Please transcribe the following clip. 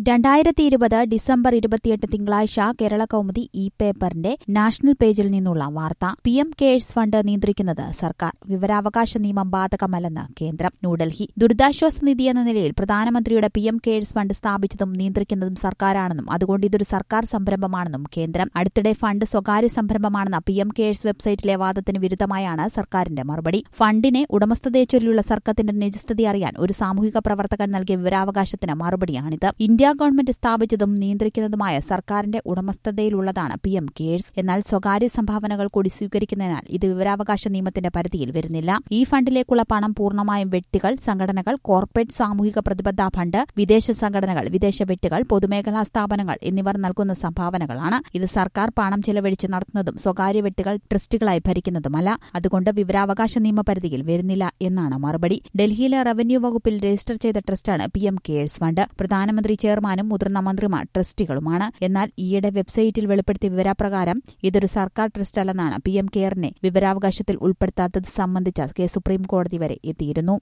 രണ്ടായിരത്തി ഇരുപത് ഡിസംബർ ഇരുപത്തിയെട്ട് തിങ്കളാഴ്ച കേരള കൗമുദി ഇ പേപ്പറിന്റെ നാഷണൽ പേജിൽ നിന്നുള്ള വാർത്ത പി എം കെയേഴ്സ് ഫണ്ട് നിയന്ത്രിക്കുന്നത് സർക്കാർ വിവരാവകാശ നിയമം ബാധകമല്ലെന്ന് കേന്ദ്രം ന്യൂഡൽഹി ദുരിതാശ്വാസ നിധി എന്ന നിലയിൽ പ്രധാനമന്ത്രിയുടെ പി എം കെയേഴ്സ് ഫണ്ട് സ്ഥാപിച്ചതും നിയന്ത്രിക്കുന്നതും സർക്കാരാണെന്നും അതുകൊണ്ട് ഇതൊരു സർക്കാർ സംരംഭമാണെന്നും കേന്ദ്രം അടുത്തിടെ ഫണ്ട് സ്വകാര്യ സംരംഭമാണെന്ന പി എം കെയേഴ്സ് വെബ്സൈറ്റിലെ വാദത്തിന് വിരുദ്ധമായാണ് സർക്കാരിന്റെ മറുപടി ഫണ്ടിനെ ഉടമസ്ഥതയെ ചൊല്ലിയുള്ള സർക്കത്തിന്റെ നിജസ്ഥിതി അറിയാൻ ഒരു സാമൂഹിക പ്രവർത്തകൻ നൽകിയ വിവരാവകാശത്തിന് മറുപടിയാണിത് ഇന്ത്യ ഗവൺമെന്റ് സ്ഥാപിച്ചതും നിയന്ത്രിക്കുന്നതുമായ സർക്കാരിന്റെ ഉടമസ്ഥതയിലുള്ളതാണ് പി എം കെയേഴ്സ് എന്നാൽ സ്വകാര്യ സംഭാവനകൾ കൂടി സ്വീകരിക്കുന്നതിനാൽ ഇത് വിവരാവകാശ നിയമത്തിന്റെ പരിധിയിൽ വരുന്നില്ല ഈ ഫണ്ടിലേക്കുള്ള പണം പൂർണ്ണമായും വ്യക്തികൾ സംഘടനകൾ കോർപ്പറേറ്റ് സാമൂഹിക പ്രതിബദ്ധ ഫണ്ട് വിദേശ സംഘടനകൾ വിദേശ വ്യക്തികൾ പൊതുമേഖലാ സ്ഥാപനങ്ങൾ എന്നിവർ നൽകുന്ന സംഭാവനകളാണ് ഇത് സർക്കാർ പണം ചെലവഴിച്ച് നടത്തുന്നതും സ്വകാര്യ വ്യക്തികൾ ട്രസ്റ്റുകളായി ഭരിക്കുന്നതുമല്ല അതുകൊണ്ട് വിവരാവകാശ നിയമപരിധിയിൽ വരുന്നില്ല എന്നാണ് മറുപടി ഡൽഹിയിലെ റവന്യൂ വകുപ്പിൽ രജിസ്റ്റർ ചെയ്ത ട്രസ്റ്റാണ് പി എം കെയേഴ്സ് ഫണ്ട് പ്രധാനമന്ത്രി ചെയർമാനും മുതിർന്ന മന്ത്രിമാർ ട്രസ്റ്റികളുമാണ് എന്നാൽ ഈയിടെ വെബ്സൈറ്റിൽ വെളിപ്പെടുത്തിയ വിവരപ്രകാരം ഇതൊരു സർക്കാർ ട്രസ്റ്റ് അല്ലെന്നാണ് പി എം കെയറിനെ വിവരാവകാശത്തിൽ ഉൾപ്പെടുത്താത്തത് സംബന്ധിച്ച കേസ് സുപ്രീം കോടതി വരെ എത്തിയിരുന്നു